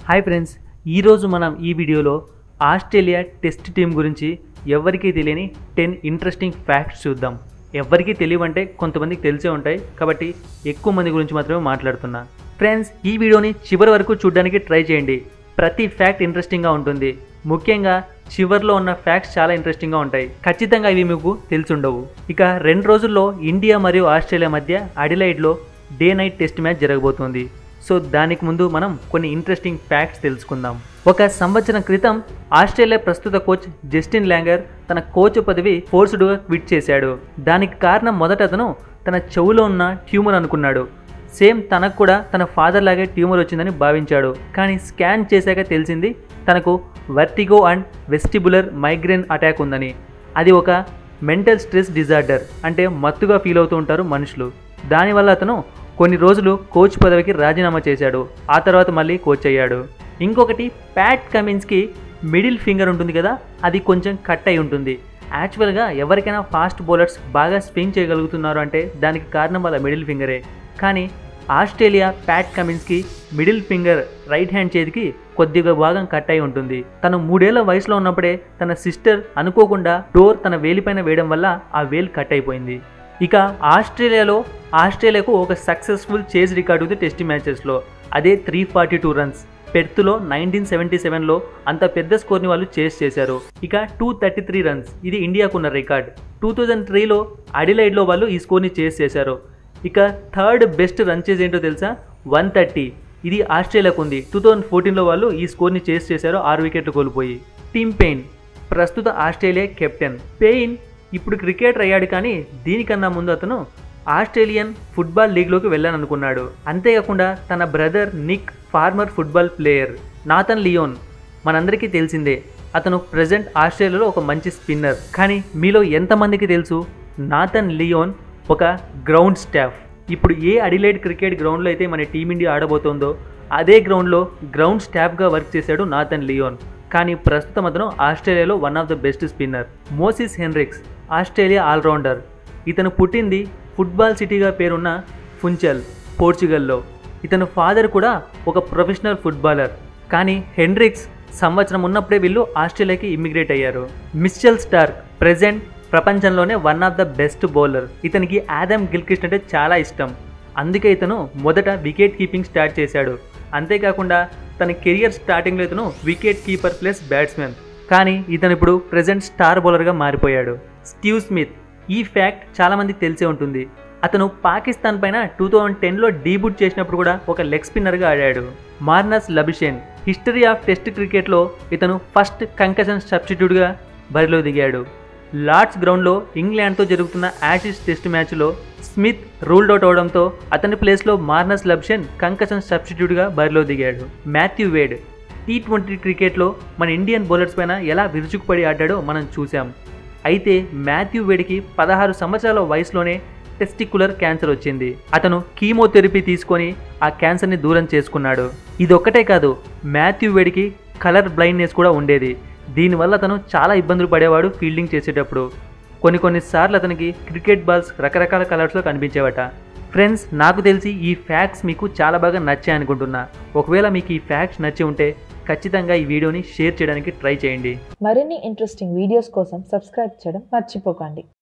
hi friends ఈరోజు మనం ఈ వీడియోలో ఆస్ట్రేలియా టెస్ట్ టీం గురించి ఎవరికీ తెలియని టెన్ ఇంట్రెస్టింగ్ ఫ్యాక్ట్స్ చూద్దాం ఎవరికీ తెలియవంటే కొంతమందికి తెలిసే ఉంటాయి కాబట్టి ఎక్కువ మంది గురించి మాత్రమే మాట్లాడుతున్నా ఫ్రెండ్స్ ఈ వీడియోని చివరి వరకు చూడడానికి ట్రై చేయండి ప్రతి ఫ్యాక్ట్ ఇంట్రెస్టింగ్గా ఉంటుంది ముఖ్యంగా చివర్లో ఉన్న ఫ్యాక్ట్స్ చాలా ఇంట్రెస్టింగ్గా ఉంటాయి ఖచ్చితంగా ఇవి మీకు తెలిసుండవు ఇక రెండు రోజుల్లో ఇండియా మరియు ఆస్ట్రేలియా మధ్య అడిలైడ్లో డే నైట్ టెస్ట్ మ్యాచ్ జరగబోతోంది సో దానికి ముందు మనం కొన్ని ఇంట్రెస్టింగ్ ఫ్యాక్ట్స్ తెలుసుకుందాం ఒక సంవత్సరం క్రితం ఆస్ట్రేలియా ప్రస్తుత కోచ్ జస్టిన్ ల్యాంగర్ తన కోచ్ పదవి ఫోర్స్డ్గా క్విట్ చేశాడు దానికి కారణం మొదట అతను తన చెవులో ఉన్న ట్యూమర్ అనుకున్నాడు సేమ్ తనకు కూడా తన ఫాదర్ లాగే ట్యూమర్ వచ్చిందని భావించాడు కానీ స్కాన్ చేశాక తెలిసింది తనకు vertigo and vestibular migraine attack ఉందని అది ఒక మెంటల్ స్ట్రెస్ డిజార్డర్ అంటే మత్తుగా ఫీల్ అవుతూ ఉంటారు మనుషులు దానివల్ల అతను కొన్ని రోజులు కోచ్ పదవికి రాజీనామా చేశాడు ఆ తర్వాత మళ్ళీ కోచ్ అయ్యాడు ఇంకొకటి ప్యాట్ కమిన్స్కి మిడిల్ ఫింగర్ ఉంటుంది కదా అది కొంచెం కట్ అయి ఉంటుంది యాక్చువల్గా ఎవరికైనా ఫాస్ట్ బౌలర్స్ బాగా స్వింగ్ చేయగలుగుతున్నారు అంటే దానికి కారణం వాళ్ళ మిడిల్ ఫింగరే కానీ ఆస్ట్రేలియా ప్యాట్ కమిన్స్కి మిడిల్ ఫింగర్ రైట్ హ్యాండ్ చేతికి కొద్దిగా భాగం కట్ అయి ఉంటుంది తను మూడేళ్ల వయసులో ఉన్నప్పుడే తన సిస్టర్ అనుకోకుండా డోర్ తన వేలిపైన వేయడం వల్ల ఆ వేలు కట్ అయిపోయింది ఇక ఆస్ట్రేలియాలో ఆస్ట్రేలియాకు ఒక సక్సెస్ఫుల్ చేజ్ రికార్డు ఉంది టెస్ట్ మ్యాచెస్లో అదే త్రీ ఫార్టీ టూ రన్స్ పెర్త్లో నైన్టీన్ సెవెంటీ సెవెన్లో అంత పెద్ద స్కోర్ని వాళ్ళు చేస్ చేశారు ఇక టూ థర్టీ త్రీ రన్స్ ఇది ఇండియాకున్న రికార్డ్ టూ థౌజండ్ త్రీలో అడిలైడ్లో వాళ్ళు ఈ స్కోర్ని చేస్ చేశారు ఇక థర్డ్ బెస్ట్ రన్ చేజ్ ఏంటో తెలుసా వన్ థర్టీ ఇది ఆస్ట్రేలియాకు ఉంది టూ థౌజండ్ ఫోర్టీన్లో వాళ్ళు ఈ స్కోర్ని చేస్ చేశారు ఆరు వికెట్లు కోల్పోయి టీమ్ పెయిన్ ప్రస్తుత ఆస్ట్రేలియా కెప్టెన్ పెయిన్ ఇప్పుడు క్రికెటర్ అయ్యాడు కానీ దీనికన్నా ముందు అతను ఆస్ట్రేలియన్ ఫుట్బాల్ లీగ్లోకి వెళ్ళాలనుకున్నాడు అంతేకాకుండా తన brother Nick former football player Nathan Lyon మనందరికీ తెలిసిందే అతను ప్రజెంట్ ఆస్ట్రేలియాలో ఒక మంచి స్పిన్నర్ కానీ మీలో ఎంతమందికి తెలుసు నాథన్ లియోన్ ఒక గ్రౌండ్ స్టాఫ్ ఇప్పుడు ఏ అడిలైడ్ క్రికెట్ గ్రౌండ్లో అయితే మన టీమిండియా ఆడబోతోందో అదే గ్రౌండ్లో గ్రౌండ్ స్టాఫ్గా వర్క్ చేశాడు నాథన్ లియోన్ కానీ ప్రస్తుతం అతను ఆస్ట్రేలియాలో one of the best spinner Moises Henriques Australia allrounder ఇతను పుట్టింది ఫుట్బాల్ సిటీగా పేరున్న ఫుంచల్ పోర్చుగల్లో ఇతను ఫాదర్ కూడా ఒక ప్రొఫెషనల్ ఫుట్బాలర్ కానీ హెన్రిక్స్ సంవత్సరం ఉన్నప్పుడే వీళ్ళు ఆస్ట్రేలియాకి ఇమిగ్రేట్ అయ్యారు మిస్చెల్ స్టార్క్ ప్రెజెంట్ ప్రపంచంలోనే one of the best bowler ఇతనికి ఆదమ్ గిల్క్రిస్ట్ అంటే చాలా ఇష్టం అందుకే ఇతను మొదట వికెట్ కీపింగ్ స్టార్ట్ చేశాడు అంతేకాకుండా తన కెరియర్ స్టార్టింగ్లో ఇతను వికెట్ కీపర్ ప్లస్ బ్యాట్స్మెన్ కానీ ఇతను ఇప్పుడు ప్రజెంట్ స్టార్ బౌలర్గా మారిపోయాడు స్టీవ్ స్మిత్ ఈ ఫ్యాక్ట్ చాలామందికి తెలిసే ఉంటుంది అతను పాకిస్తాన్ పైన టూ థౌజండ్ టెన్లో డీబూట్ చేసినప్పుడు కూడా ఒక లెగ్ స్పిన్నర్గా ఆడాడు Marnus Labuschagne history of test క్రికెట్లో ఇతను ఫస్ట్ కంకషన్ సబ్స్టిట్యూట్గా బరిలో దిగాడు లార్డ్స్ గ్రౌండ్లో ఇంగ్లాండ్తో జరుగుతున్న యాషిస్ టెస్ట్ మ్యాచ్లో స్మిత్ రూల్డ్ అవుట్ అవడంతో అతని ప్లేస్లో మార్నస్ లబ్షన్ కంకషన్ సబ్స్టిట్యూట్గా బరిలో దిగాడు మాథ్యూ వేడ్ టీ ట్వంటీ క్రికెట్లో మన ఇండియన్ బౌలర్స్ పైన ఎలా విరుచుకుపడి ఆడాడో మనం చూసాం అయితే మాథ్యూ వేడ్కి పదహారు సంవత్సరాల వయసులోనే టెస్టికులర్ క్యాన్సర్ వచ్చింది అతను కీమోథెరపీ తీసుకొని ఆ క్యాన్సర్ని దూరం చేసుకున్నాడు ఇదొక్కటే కాదు మాథ్యూ వేడికి కలర్ బ్లైండ్నెస్ కూడా ఉండేది దీనివల్ల అతను చాలా ఇబ్బందులు పడేవాడు ఫీల్డింగ్ చేసేటప్పుడు కొన్ని కొన్నిసార్లు అతనికి క్రికెట్ బాల్స్ రకరకాల కలర్స్లో కనిపించేవట ఫ్రెండ్స్ నాకు తెలిసి ఈ ఫ్యాక్ట్స్ మీకు చాలా బాగా నచ్చాయి అనుకుంటున్నా ఒకవేళ మీకు ఈ ఫ్యాక్ట్స్ నచ్చి ఉంటే ఖచ్చితంగా ఈ వీడియోని షేర్ చేయడానికి ట్రై చేయండి మరిన్ని ఇంట్రెస్టింగ్ వీడియోస్ కోసం సబ్స్క్రైబ్ చేయడం మర్చిపోకండి